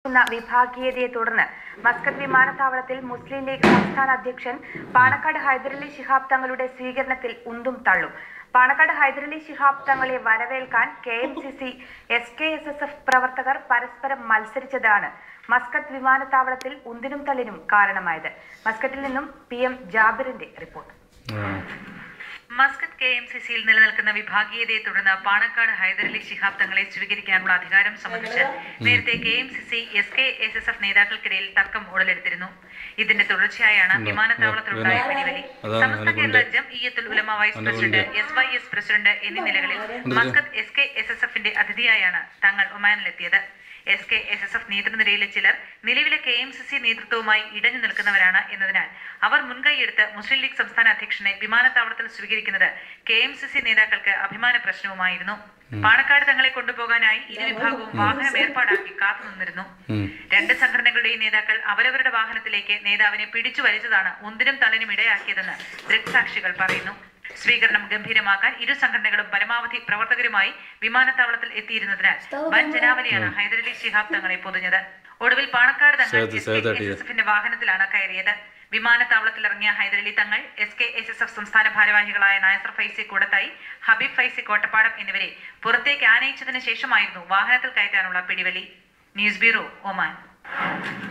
ുന്ന വിഭാഗീയതയെ തുടർന്ന് മസ്കത്ത് വിമാനത്താവളത്തിൽ മുസ്ലിം ലീഗ് സംസ്ഥാന അധ്യക്ഷൻ പാണക്കാട് ഹൈദരലി ശിഹാബ് തങ്ങളുടെ സ്വീകരണത്തിൽ ഉന്തും തള്ളും പാണക്കാട് ഹൈദരലി ശിഹാബ് തങ്ങളെ വരവേൽക്കാൻ K M C C S K S S F പ്രവർത്തകർ പരസ്പരം മത്സരിച്ചതാണ് മസ്കത്ത് വിമാനത്താവളത്തിൽ ഉന്തിനും തള്ളിനും കാരണമായത് മസ്കറ്റിൽ നിന്നും പി എം ജാബിറിന്റെ report Muscat K M C സിയിൽ നിലനിൽക്കുന്ന വിഭാഗീയതയെ തുടർന്ന് പാണക്കാട് ഹൈദരലി ശിഹാബ് തങ്ങളെ സ്വീകരിക്കാനുള്ള അധികാരം സംബന്ധിച്ച് നേരത്തെ K M C C S K S S F നേതാക്കൾക്കിടയിൽ തർക്കം ഉടലെടുത്തിരുന്നു ഇതിന്റെ തുടർച്ചയായാണ് വിമാനത്താവളത്തിലുണ്ടായ പിടിവലി Samastha Kerala Jamiyyathul Ulama vice president S Y S president എന്നീ നിലകളിൽ Muscat S K S S എഫിന്റെ അതിഥിയായാണ് തങ്ങൾ ഒമാനിലെത്തിയത് S K S S F നേതൃനിരയിലെ ചിലർ നിലവിലെ കെ എം സി സി നേതൃത്വവുമായി ഇടഞ്ഞു നിൽക്കുന്നവരാണ് എന്നതിനാൽ അവർ മുൻകൈയെടുത്ത് മുസ്ലിം ലീഗ് സംസ്ഥാന അധ്യക്ഷനെ വിമാനത്താവളത്തിൽ സ്വീകരിക്കുന്നത് കെ എം സി സി നേതാക്കൾക്ക് അഭിമാന പ്രശ്നവുമായിരുന്നു പാണക്കാട് തങ്ങളെ കൊണ്ടുപോകാനായി ഇരുവിഭാഗവും വാഹനം ഏർപ്പാടാക്കി കാത്തുനിന്നിരുന്നു രണ്ട് സംഘടനകളുടെയും നേതാക്കൾ അവരവരുടെ വാഹനത്തിലേക്ക് നേതാവിനെ പിടിച്ചു വലിച്ചതാണ് ഒന്നിനും തള്ളിനും ഇടയാക്കിയതെന്ന് ദൃക്സാക്ഷികൾ പറയുന്നു സ്വീകരണം ഗംഭീരമാക്കാൻ ഇരു സംഘടനകളും പരമാവധി പ്രവർത്തകരുമായി വിമാനത്താവളത്തിൽ എത്തിയിരുന്നതിനാൽ വൻ ജനാവലിയാണ് ഹൈദരലി ശിഹാബ് തങ്ങളെ പൊതിഞ്ഞത് ഒടുവിൽ പാണക്കാട് തങ്ങൾ സേത് എസ് കെ സേതട്ടിയ. എസ് എഫിന്റെ വാഹനത്തിലാണ് കയറിയത് വിമാനത്താവളത്തിൽ ഇറങ്ങിയ Hyderali Thangal S K S S F സംസ്ഥാന ഭാരവാഹികളായ നായസർ ഫൈസി കൂടത്തായി ഹബീബ് ഫൈസി കോട്ടപ്പാടം എന്നിവരെ പുറത്തേക്ക് ആനയിച്ചതിന് ശേഷമായിരുന്നു വാഹനത്തിൽ കയറ്റാനുള്ള പിടിവലി ന്യൂസ് ബ്യൂറോ ഒമാൻ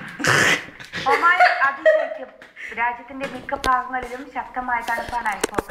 ഒമാൻ അതിശൈത്യം രാജ്യത്തിന്റെ മിക്ക ഭാഗങ്ങളിലും ശക്തമായ തണുപ്പാണ് അനുഭവപ്പെടുന്നത്